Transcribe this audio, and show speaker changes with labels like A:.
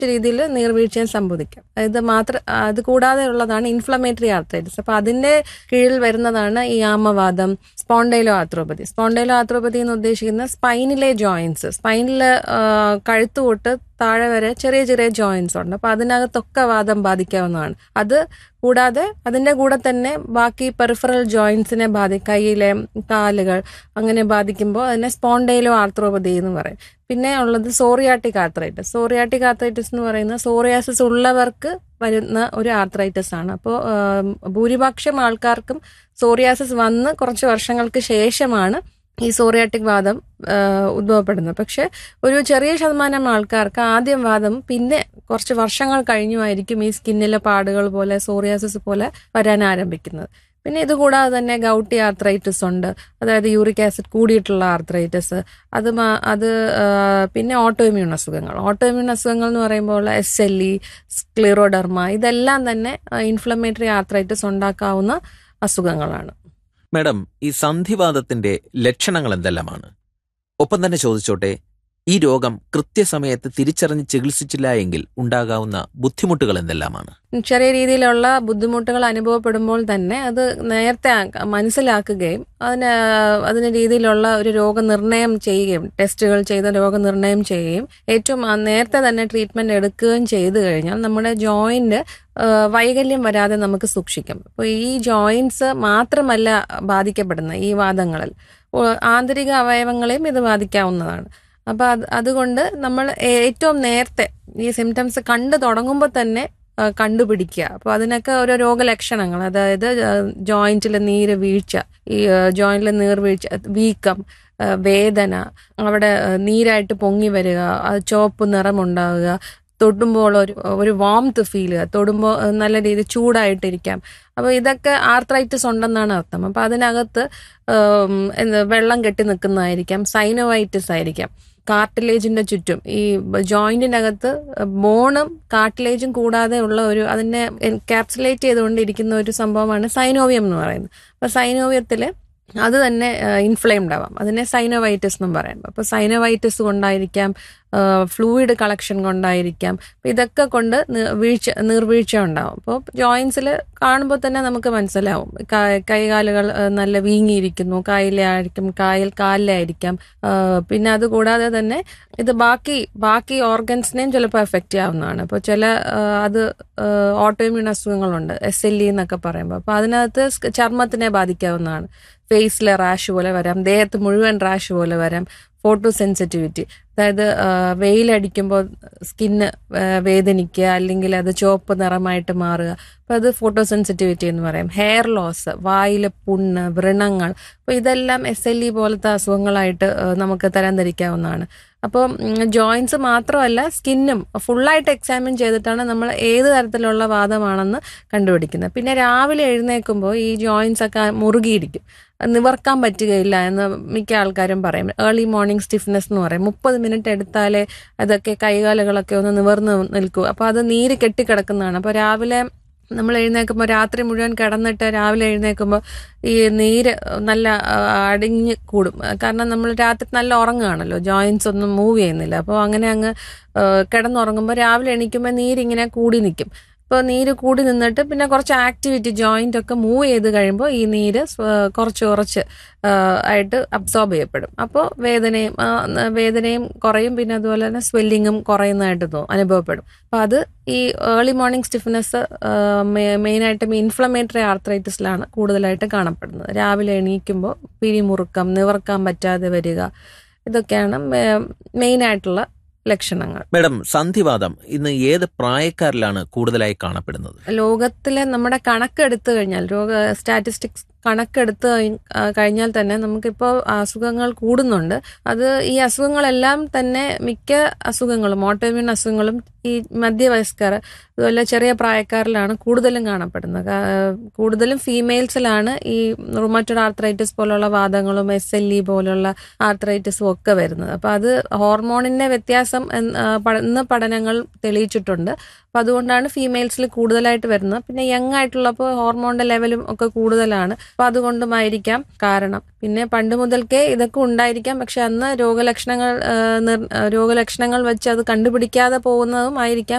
A: രീതിയിൽ നീർവീഴ്ചയും സംഭവിക്കാം ഇത് മാത്രം അത് കൂടാതെ ഉള്ളതാണ് ഇൻഫ്ലമേറ്ററി ആർത്രൈറ്റിസ് അപ്പൊ അതിന്റെ കീഴിൽ വരുന്നതാണ് ഈ ആമവാദം സ്പോണ്ടൈലോ ആർത്രോപതി സ്പോണ്ടൈലോ ആർത്രോപതി എന്ന് ഉദ്ദേശിക്കുന്ന സ്പൈനിലെ ജോയിന്റ്സ് സ്പൈനിലെ കഴുത്ത് തൊട്ട് താഴെ വരെ ചെറിയ ചെറിയ ജോയിന്റ്സ് ഉണ്ട് അപ്പൊ അതിനകത്തൊക്കെ വാദം ബാധിക്കാവുന്നതാണ് അത് കൂടാതെ അതിന്റെ കൂടെ തന്നെ ബാക്കി പെറിഫറൽ ജോയിന്റ്സിനെ ബാധി കൈയിലെ കാലുകൾ അങ്ങനെ ബാധിക്കുമ്പോൾ അതിനെ സ്പോണ്ടൈലോ ആർത്രോപതി എന്ന് പറയും പിന്നെ ഉള്ളത് സോറിയാട്ടിക് ആർത്രൈറ്റിസ് സോറിയാട്ടിക് ആർത്രൈറ്റിസ് എന്ന് പറയുന്നത് സോറിയാസിസ് ഉള്ളവർക്ക് വരുന്ന ഒരു ആർത്രൈറ്റിസ് ആണ് അപ്പോൾ ഭൂരിപക്ഷം ആൾക്കാർക്കും സോറിയാസിസ് വന്ന് കുറച്ച് വർഷങ്ങൾക്ക് ശേഷമാണ് ഈ സോറിയാട്ടിക് വാദം ഉദ്ഭവപ്പെടുന്നത് പക്ഷെ ഒരു ചെറിയ ശതമാനം ആൾക്കാർക്ക് ആദ്യം വാദം പിന്നെ കുറച്ച് വർഷങ്ങൾ കഴിഞ്ഞുമായിരിക്കും ഈ സ്കിന്നിലെ പാടുകൾ പോലെ സോറിയാസിസ് പോലെ വരാൻ ആരംഭിക്കുന്നത് പിന്നെ ഇത് കൂടാതെ തന്നെ ഗൗട്ടി ആർത്രൈറ്റിസ് ഉണ്ട് അതായത് യൂറിക് ആസിഡ് കൂടിയിട്ടുള്ള ആർത്രൈറ്റിസ് അത് അത് പിന്നെ ഓട്ടോ ഇമ്മ്യൂൺ അസുഖങ്ങൾ ഓട്ടോ ഇമ്മ്യൂൺ അസുഖങ്ങൾ എന്ന് പറയുമ്പോൾ എസ് എൽ ഇ സ്ക്ലിറോഡർമ ഇതെല്ലാം തന്നെ ഇൻഫ്ലമേറ്ററി ആർത്രൈറ്റിസ് ഉണ്ടാക്കാവുന്ന അസുഖങ്ങളാണ്
B: മാഡം ഈ സന്ധിവാദത്തിന്റെ ലക്ഷണങ്ങൾ എന്തെല്ലാമാണ് ഒപ്പം തന്നെ ചോദിച്ചോട്ടെ ഈ രോഗം കൃത്യസമയത്ത് തിരിച്ചറിഞ്ഞ് ചികിത്സിച്ചില്ല എങ്കിൽ ഉണ്ടാകാവുന്ന ബുദ്ധിമുട്ടുകൾ എന്തെല്ലാമാണ്
A: ചെറിയ രീതിയിലുള്ള ബുദ്ധിമുട്ടുകൾ അനുഭവപ്പെടുമ്പോൾ തന്നെ അത് നേരത്തെ മനസ്സിലാക്കുകയും അതിന് അതിന് രീതിയിലുള്ള ഒരു രോഗനിർണയം ചെയ്യുകയും ടെസ്റ്റുകൾ ചെയ്ത രോഗനിർണയം ചെയ്യുകയും ഏറ്റവും നേരത്തെ തന്നെ ട്രീറ്റ്മെന്റ് എടുക്കുകയും ചെയ്തു കഴിഞ്ഞാൽ നമ്മുടെ ജോയിന്റ് വൈകല്യം വരാതെ നമുക്ക് സൂക്ഷിക്കാം അപ്പോൾ ഈ ജോയിന്റ്സ് മാത്രമല്ല ബാധിക്കപ്പെടുന്ന ഈ വാദങ്ങളിൽ ആന്തരിക അവയവങ്ങളെയും ഇത് ബാധിക്കാവുന്നതാണ് അപ്പൊ അത് അതുകൊണ്ട് നമ്മൾ ഏറ്റവും നേരത്തെ ഈ സിംറ്റംസ് കണ്ടു തുടങ്ങുമ്പോൾ തന്നെ കണ്ടുപിടിക്കുക അപ്പോൾ അതിനൊക്കെ ഓരോ രോഗലക്ഷണങ്ങൾ അതായത് ജോയിന്റിൽ നീര് വീഴ്ച ഈ ജോയിന്റിൽ നീർവീഴ്ച വീക്കം വേദന അവിടെ നീരായിട്ട് പൊങ്ങി വരിക അത് ചുവപ്പ് നിറമുണ്ടാവുക തൊടുമ്പോൾ ഒരു ഒരു വാംത്ത് ഫീൽ ചെയ്യുക തൊടുമ്പോൾ നല്ല രീതിയിൽ ചൂടായിട്ടിരിക്കാം അപ്പോൾ ഇതൊക്കെ ആർത്രൈറ്റിസ് ഉണ്ടെന്നാണ് അർത്ഥം അപ്പോൾ അതിനകത്ത് വെള്ളം കെട്ടി നിൽക്കുന്നതായിരിക്കാം സൈനോവൈറ്റിസ് ആയിരിക്കാം കാർട്ടിലേജിന്റെ ചുറ്റും ഈ ജോയിന്റിനകത്ത് ബോണും കാർട്ടിലേജും കൂടാതെ ഉള്ള ഒരു അതിനെ എൻകാപ്സുലേറ്റ് ചെയ്തുകൊണ്ടിരിക്കുന്ന ഒരു സംഭവമാണ് സൈനോവിയം എന്ന് പറയുന്നത് അപ്പൊ സൈനോവിയത്തില് അത് തന്നെ ഇൻഫ്ലെയിംഡ് ആവാം അതിനെ സൈനോവൈറ്റിസ് എന്നും പറയാം അപ്പൊ സൈനോവൈറ്റിസ് കൊണ്ടായിരിക്കാം ഫ്ലൂയിഡ് കളക്ഷൻ കൊണ്ടായിരിക്കാം ഇതൊക്കെ കൊണ്ട് വീഴ്ച നീർവീഴ്ച ഉണ്ടാവും അപ്പോൾ ജോയിൻസിൽ കാണുമ്പോൾ തന്നെ നമുക്ക് മനസ്സിലാവും കൈകാലുകൾ നല്ല വീങ്ങിയിരിക്കുന്നു കായലായിരിക്കും കായൽ കാലിലായിരിക്കാം പിന്നെ അതുകൂടാതെ തന്നെ ഇത് ബാക്കി ബാക്കി ഓർഗൻസിനെയും ചിലപ്പോൾ എഫക്റ്റ് ചെയ്യാവുന്നതാണ് അപ്പോൾ ചില അത് ഓട്ടോമ്യൂൺ അസുഖങ്ങളുണ്ട് എസ് എൽ ഇ എന്നൊക്കെ പറയുമ്പോൾ അപ്പോൾ അതിനകത്ത് ചർമ്മത്തിനെ ബാധിക്കാവുന്നതാണ് ഫേസിലെ റാഷ് പോലെ വരാം ദേഹത്ത് മുഴുവൻ റാഷ് പോലെ വരാം ഫോട്ടോ സെൻസിറ്റിവിറ്റി അതായത് വെയിലടിക്കുമ്പോൾ സ്കിന്ന് വേദനിക്കുക അല്ലെങ്കിൽ അത് ചുവപ്പ് നിറമായിട്ട് മാറുക അപ്പോൾ അത് ഫോട്ടോ സെൻസിറ്റിവിറ്റി എന്ന് പറയും ഹെയർ ലോസ് വായിലെ പുണ്ണ് വ്രണങ്ങൾ അപ്പോൾ ഇതെല്ലാം എസ് എൽ ഇ പോലത്തെ അസുഖങ്ങളായിട്ട് നമുക്ക് തരംതിരിക്കാവുന്നതാണ് അപ്പോൾ ജോയിൻസ് മാത്രമല്ല സ്കിന്നും ഫുള്ളായിട്ട് എക്സാമിൻ ചെയ്തിട്ടാണ് നമ്മൾ ഏത് തരത്തിലുള്ള വാദമാണെന്ന് കണ്ടുപിടിക്കുന്നത് പിന്നെ രാവിലെ എഴുന്നേൽക്കുമ്പോൾ ഈ ജോയിൻസ് ഒക്കെ മുറുകിയിരിക്കും നിവർക്കാൻ പറ്റുകയില്ല എന്ന് മിക്ക ആൾക്കാരും പറയും ഏർലി മോർണിംഗ് സ്റ്റിഫ്നെസ് എന്ന് പറയും മുപ്പത് മിനിറ്റ് എടുത്താലേ അതൊക്കെ കൈകാലുകളൊക്കെ ഒന്ന് നിവർന്ന് നിൽക്കൂ അപ്പോൾ അത് നീര് കെട്ടിക്കിടക്കുന്നതാണ് അപ്പോൾ രാവിലെ നമ്മൾ എഴുന്നേൽക്കുമ്പോൾ രാത്രി മുഴുവൻ കിടന്നിട്ട് രാവിലെ എഴുന്നേൽക്കുമ്പോൾ ഈ നീര് നല്ല അടിഞ്ഞ് കൂടും കാരണം നമ്മൾ രാത്രി നല്ല ഉറങ്ങുകയാണല്ലോ ജോയിൻസ് ഒന്നും മൂവ് ചെയ്യുന്നില്ല അപ്പോൾ അങ്ങനെ അങ്ങ് കിടന്നുറങ്ങുമ്പോൾ രാവിലെ എണീക്കുമ്പോൾ നീരിങ്ങനെ കൂടി നിൽക്കും ഇപ്പോൾ നീര് കൂടി നിന്നിട്ട് പിന്നെ കുറച്ച് ആക്ടിവിറ്റി ജോയിന്റ് ഒക്കെ മൂവ് ചെയ്ത് കഴിയുമ്പോൾ ഈ നീര് കുറച്ച് കുറച്ച് ആയിട്ട് അബ്സോർബ് ചെയ്യപ്പെടും അപ്പോൾ വേദനയും വേദനയും കുറയും പിന്നെ അതുപോലെ തന്നെ സ്വെല്ലിങ്ങും കുറയുന്നതായിട്ട് തോന്നും അനുഭവപ്പെടും അപ്പോൾ അത് ഈ ഏർലി മോർണിംഗ് സ്റ്റിഫ്നെസ് മെയിനായിട്ടും ഇൻഫ്ലമേറ്ററി ആർത്രൈറ്റിസിലാണ് കൂടുതലായിട്ട് കാണപ്പെടുന്നത് രാവിലെ എണീക്കുമ്പോൾ പിരിമുറുക്കം നിവർക്കാൻ പറ്റാതെ വരിക ഇതൊക്കെയാണ് മെയിനായിട്ടുള്ള ലക്ഷണങ്ങൾ
B: മേഡം സന്ധിവാദം ഇന്ന് ഏത് പ്രായക്കാരിലാണ് കൂടുതലായി കാണപ്പെടുന്നത്
A: ലോകത്തിലെ നമ്മുടെ കണക്കെടുത്തു കഴിഞ്ഞാൽ രോഗ സ്റ്റാറ്റിസ്റ്റിക്സ് കണക്കെടുത്ത് കഴിഞ്ഞാൽ തന്നെ നമുക്കിപ്പോൾ അസുഖങ്ങൾ കൂടുന്നുണ്ട് അത് ഈ അസുഖങ്ങളെല്ലാം തന്നെ മിക്ക അസുഖങ്ങളും ഓട്ടോമ്യൂൺ അസുഖങ്ങളും ഈ മധ്യവയസ്കർ അതുപോലെ ചെറിയ പ്രായക്കാരിലാണ് കൂടുതലും കാണപ്പെടുന്നത് കൂടുതലും ഫീമെയിൽസിലാണ് ഈ റുമറ്റഡ് ആർത്രൈറ്റിസ് പോലുള്ള വാദങ്ങളും എസ് എൽ ഇ പോലുള്ള ആർത്രൈറ്റിസും ഒക്കെ വരുന്നത് അപ്പോൾ അത് ഹോർമോണിന്റെ വ്യത്യാസം ഇന്ന് പഠനങ്ങൾ തെളിയിച്ചിട്ടുണ്ട് അപ്പം അതുകൊണ്ടാണ് ഫീമെയിൽസിൽ കൂടുതലായിട്ട് വരുന്നത് പിന്നെ യങ് ആയിട്ടുള്ളപ്പോൾ ഹോർമോണിന്റെ ലെവലും ഒക്കെ കൂടുതലാണ് അപ്പൊ അതുകൊണ്ടുമായിരിക്കാം കാരണം പിന്നെ പണ്ട് മുതൽക്കേ ഇതൊക്കെ ഉണ്ടായിരിക്കാം പക്ഷെ അന്ന് രോഗലക്ഷണങ്ങൾ ആ, നിർ- ആ, രോഗലക്ഷണങ്ങൾ വെച്ച് അത് കണ്ടുപിടിക്കാതെ പോകുന്നതും ആയിരിക്കാം